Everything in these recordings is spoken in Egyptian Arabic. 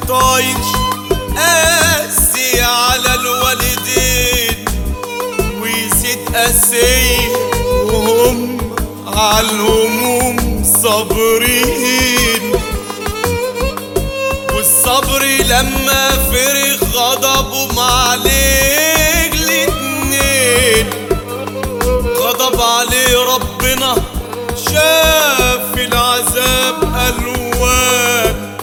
طايش قاسي على الوالدين ويزيد قاسي وهم على الهموم صابرين والصبر لما فرغ غضبهم عليك الاتنين غضب عليه ربنا شاف العذاب ألوان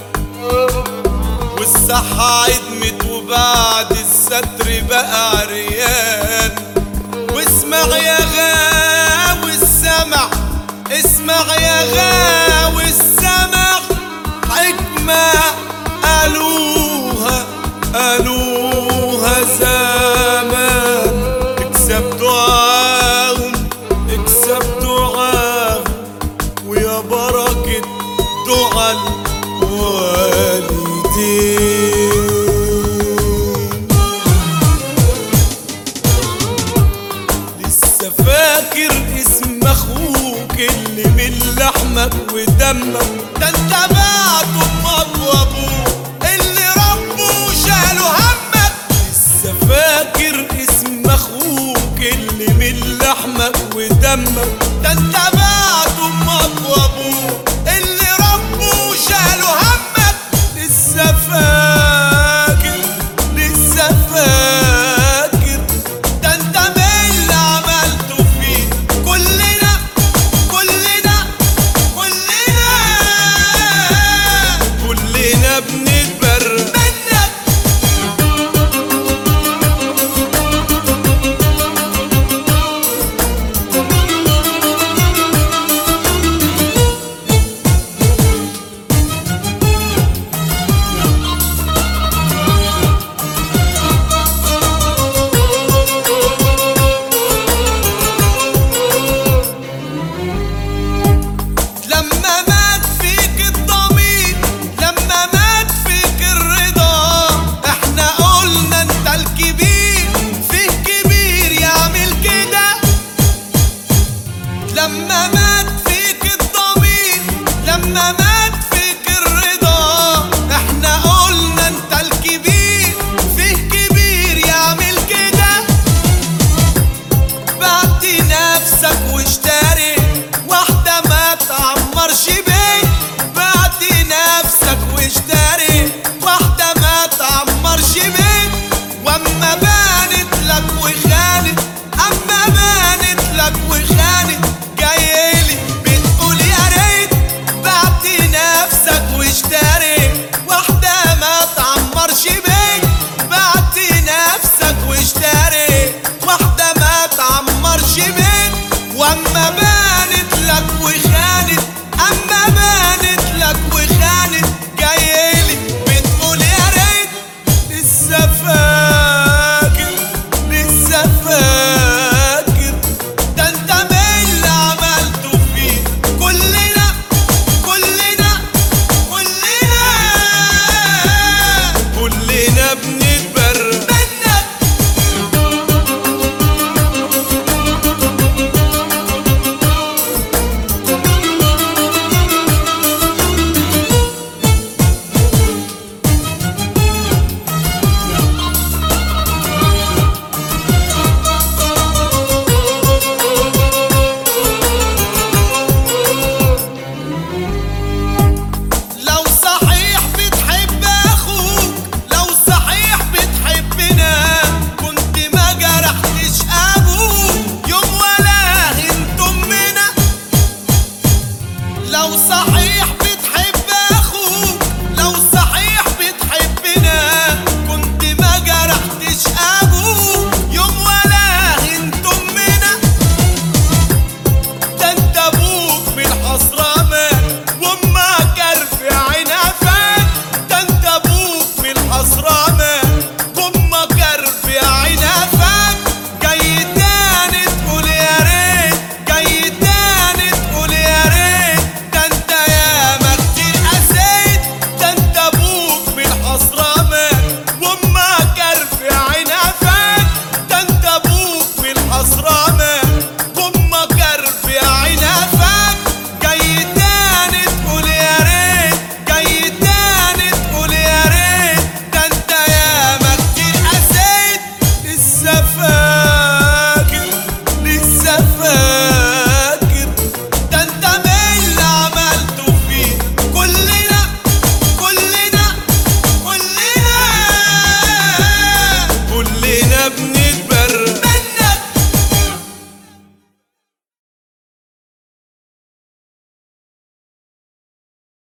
والصحة عدمت وبعد الستر بقى عريان واسمع يا غاوي السمع اسمع يا غاوي السمع حكمة قالوها قالوها زمان اكسب دعاهم اكسب دعاهم ويا بركة دعاء الوالدين لسه فاكر اسم اخوك اللي من لحمك ودمك ده انت بعت امك وابوك اللي ربه شالوا همك لسه فاكر اسم اخوك اللي من لحمك ودمك ده انت